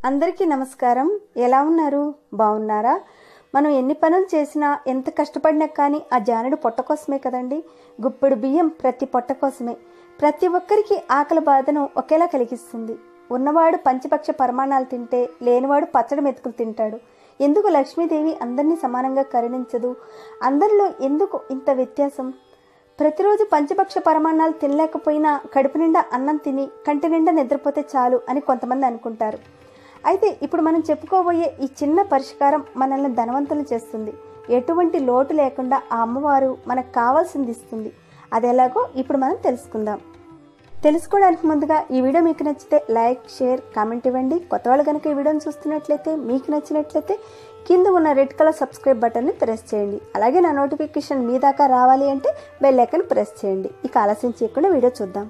అందరికీ నమస్కారం ఎలా ఉన్నారు బాగున్నారా మనం ఎన్ని పనులు చేసినా ఎంత కష్టపడినా కానీ ఆ జానుడు పొట్ట కోసమే కదండి గుప్పెడు బియ్యం ప్రతి పొట్ట కోసమే ప్రతి ఒక్కరికి ఆకలి బాధను ఒకేలా కలిగిస్తుంది ఉన్నవాడు పంచపక్ష పరమాణాలు తింటే లేనివాడు పచ్చడి మెతుకులు తింటాడు ఎందుకు లక్ష్మీదేవి అందరినీ సమానంగా కరుణించదు అందరిలో ఎందుకు ఇంత వ్యత్యాసం ప్రతిరోజు పంచపక్ష పరమాణాలు తినలేకపోయినా కడుపు నిండా అన్నం తిని కంటి నిండా నిద్రపోతే చాలు అని కొంతమంది అనుకుంటారు అయితే ఇప్పుడు మనం చెప్పుకోబోయే ఈ చిన్న పరిష్కారం మనల్ని ధనవంతులు చేస్తుంది ఎటువంటి లోటు లేకుండా ఆ అమ్మవారు మనకు కావాల్సింది ఇస్తుంది అది ఎలాగో ఇప్పుడు మనం తెలుసుకుందాం తెలుసుకోవడానికి ముందుగా ఈ వీడియో మీకు నచ్చితే లైక్ షేర్ కామెంట్ ఇవ్వండి కొత్త వాళ్ళు కనుక ఈ వీడియోని చూస్తున్నట్లయితే మీకు నచ్చినట్లయితే కింద ఉన్న రెడ్ కలర్ సబ్స్క్రైబ్ బటన్ని ప్రెస్ చేయండి అలాగే నా నోటిఫికేషన్ మీ దాకా రావాలి అంటే బెల్ ఐకాన్ ప్రెస్ చేయండి ఇక ఆలస్యం చేయకుండా వీడియో చూద్దాం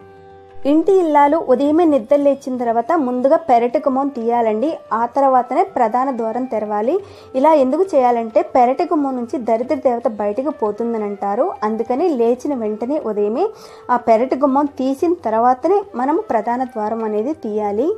ఇంటి ఇల్లాలు ఉదయమే నిద్ర లేచిన తర్వాత ముందుగా పెరటి గుమ్మం తీయాలండి ఆ తర్వాతనే ప్రధాన ద్వారం తెరవాలి ఇలా ఎందుకు చేయాలంటే పెరటి గుమ్మం నుంచి దరిద్ర దేవత బయటకు పోతుందని అంటారు అందుకని లేచిన వెంటనే ఉదయమే ఆ పెరటి గుమ్మం తీసిన తర్వాతనే మనం ప్రధాన ద్వారం అనేది తీయాలి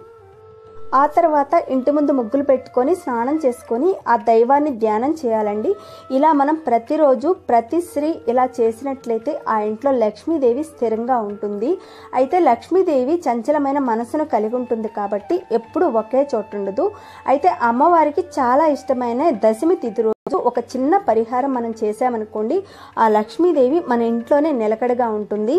ఆ తర్వాత ఇంటి ముందు ముగ్గులు పెట్టుకొని స్నానం చేసుకొని ఆ దైవాన్ని ధ్యానం చేయాలండి ఇలా మనం ప్రతిరోజు ప్రతి స్త్రీ ఇలా చేసినట్లయితే ఆ ఇంట్లో లక్ష్మీదేవి స్థిరంగా ఉంటుంది అయితే లక్ష్మీదేవి చంచలమైన మనసును కలిగి ఉంటుంది కాబట్టి ఎప్పుడు ఒకే చోటు ఉండదు అయితే అమ్మవారికి చాలా ఇష్టమైన దశమి తిథి రోజు ఒక చిన్న పరిహారం మనం చేసామనుకోండి ఆ లక్ష్మీదేవి మన ఇంట్లోనే నిలకడగా ఉంటుంది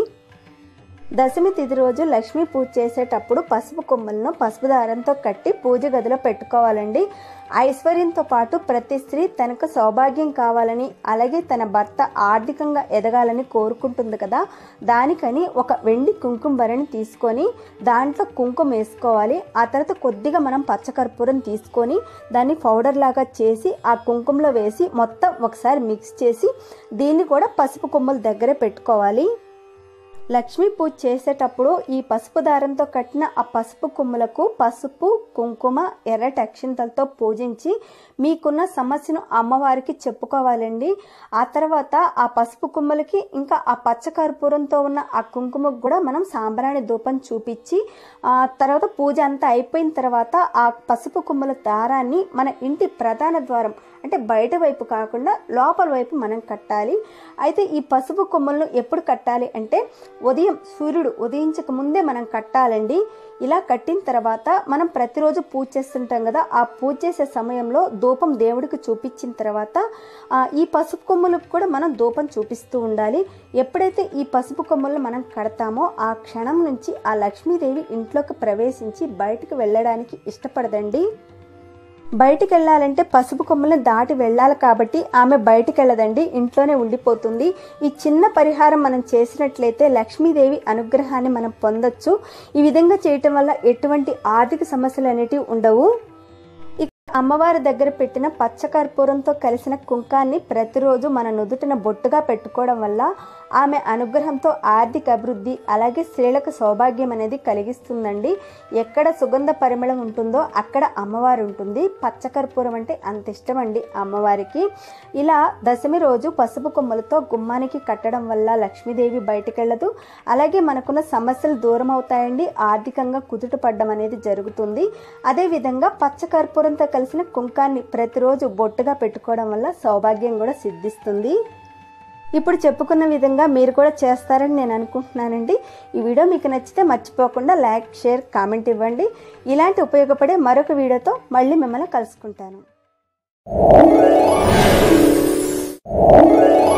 దశమి తిథి రోజు లక్ష్మీ పూజ చేసేటప్పుడు పసుపు కొమ్మలను పసుపు దారంతో కట్టి పూజ గదిలో పెట్టుకోవాలండి ఐశ్వర్యంతో పాటు ప్రతి స్త్రీ తనకు సౌభాగ్యం కావాలని అలాగే తన భర్త ఆర్థికంగా ఎదగాలని కోరుకుంటుంది కదా దానికని ఒక వెండి కుంకుమ భరణి తీసుకొని దాంట్లో కుంకుమ వేసుకోవాలి ఆ తర్వాత కొద్దిగా మనం పచ్చకర్పూరం తీసుకొని దాన్ని పౌడర్ లాగా చేసి ఆ కుంకుమలో వేసి మొత్తం ఒకసారి మిక్స్ చేసి దీన్ని కూడా పసుపు కొమ్మల దగ్గరే పెట్టుకోవాలి లక్ష్మీ పూజ చేసేటప్పుడు ఈ పసుపు దారంతో కట్టిన ఆ పసుపు కొమ్ములకు పసుపు కుంకుమ ఎర్రటి అక్షింతలతో పూజించి మీకున్న సమస్యను అమ్మవారికి చెప్పుకోవాలండి ఆ తర్వాత ఆ పసుపు కొమ్మలకి ఇంకా ఆ పచ్చ కర్పూరంతో ఉన్న ఆ కుంకుమకు కూడా మనం సాంబ్రాణి ధూపం చూపించి ఆ తర్వాత పూజ అంతా అయిపోయిన తర్వాత ఆ పసుపు కొమ్మల దారాన్ని మన ఇంటి ప్రధాన ద్వారం అంటే బయట వైపు కాకుండా లోపల వైపు మనం కట్టాలి అయితే ఈ పసుపు కొమ్మలను ఎప్పుడు కట్టాలి అంటే ఉదయం సూర్యుడు ఉదయించక ముందే మనం కట్టాలండి ఇలా కట్టిన తర్వాత మనం ప్రతిరోజు పూజ చేస్తుంటాం కదా ఆ పూజ చేసే సమయంలో ధూపం దేవుడికి చూపించిన తర్వాత ఈ పసుపు కొమ్ములకు కూడా మనం ధూపం చూపిస్తూ ఉండాలి ఎప్పుడైతే ఈ పసుపు కొమ్ములను మనం కడతామో ఆ క్షణం నుంచి ఆ లక్ష్మీదేవి ఇంట్లోకి ప్రవేశించి బయటకు వెళ్ళడానికి ఇష్టపడదండి బయటికి వెళ్ళాలంటే పసుపు కొమ్మల్ని దాటి వెళ్ళాలి కాబట్టి ఆమె బయటికి వెళ్ళదండి ఇంట్లోనే ఉండిపోతుంది ఈ చిన్న పరిహారం మనం చేసినట్లయితే లక్ష్మీదేవి అనుగ్రహాన్ని మనం పొందొచ్చు ఈ విధంగా చేయటం వల్ల ఎటువంటి ఆర్థిక సమస్యలు అనేటివి ఉండవు అమ్మవారి దగ్గర పెట్టిన పచ్చకర్పూరంతో కలిసిన కుంకాన్ని ప్రతిరోజు మన నుదుటిన బొట్టుగా పెట్టుకోవడం వల్ల ఆమె అనుగ్రహంతో ఆర్థిక అభివృద్ధి అలాగే స్త్రీలకు సౌభాగ్యం అనేది కలిగిస్తుందండి ఎక్కడ సుగంధ పరిమళం ఉంటుందో అక్కడ అమ్మవారు ఉంటుంది పచ్చకర్పూరం అంటే అంత ఇష్టం అండి అమ్మవారికి ఇలా దశమి రోజు పసుపు కొమ్మలతో గుమ్మానికి కట్టడం వల్ల లక్ష్మీదేవి బయటకెళ్ళదు అలాగే మనకున్న సమస్యలు దూరం అవుతాయండి ఆర్థికంగా కుదుట పడ్డం అనేది జరుగుతుంది అదేవిధంగా పచ్చకర్పూరంతో కలిసిన కుంకాన్ని ప్రతిరోజు బొట్టుగా పెట్టుకోవడం వల్ల సౌభాగ్యం కూడా సిద్ధిస్తుంది ఇప్పుడు చెప్పుకున్న విధంగా మీరు కూడా చేస్తారని నేను అనుకుంటున్నానండి ఈ వీడియో మీకు నచ్చితే మర్చిపోకుండా లైక్ షేర్ కామెంట్ ఇవ్వండి ఇలాంటి ఉపయోగపడే మరొక వీడియోతో మళ్ళీ మిమ్మల్ని కలుసుకుంటాను